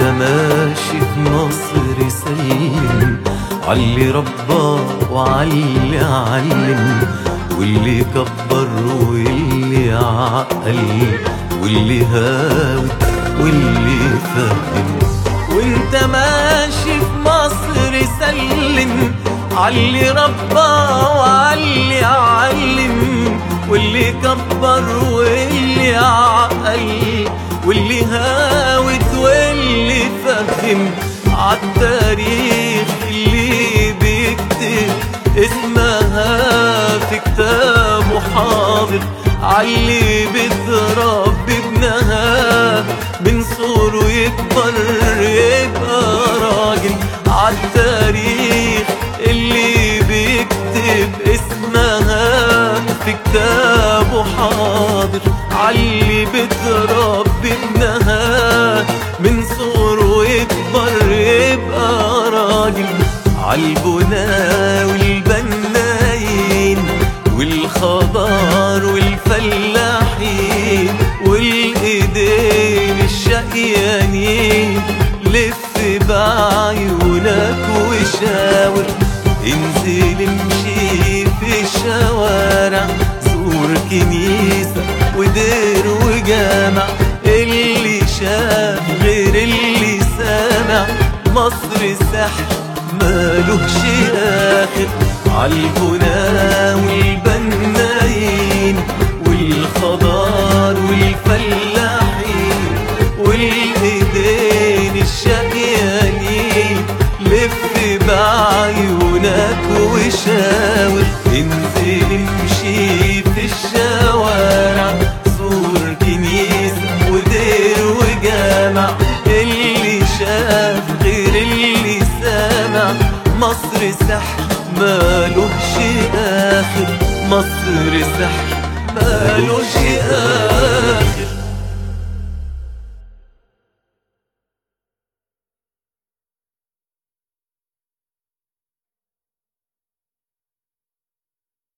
ماشي في مصر سلم عاللي ربى وعاللي علم واللي كبر واللي عقل واللي هاوي واللي فهم وانت ماشي في مصر سلم عاللي ربى وعاللي علم واللي كبر واللي عقل واللي هاوت واللي فهم عالتاريخ اللي بيكتب اسمها في كتابه حاضر عاللي بتربي ابنها من صغره يكبر يبقى راجل عالتاريخ اللي بيكتب اسمها في كتابه حاضر عاللي بتربي ابنها من صغره يكبر يبقى راجل عالبنا والبنايين والخضار والفلاحين والايدين الشقيانين لف بعيونك وشاور انزل امشي في الشوارع زور كنيسة ودير وجامع اللي شاف غير اللي سامع مصر سحر مالهش آخر عالبنا والبنايين والخضار والفلاحين والايدين الشقيانين لف بعيونك وشاور انزل امشي في الشوارع زور كنيسة ودير وجامع اللي شاف غير اللي سامع مصر سحر مالوش آخر مصر سحر مالوش آخر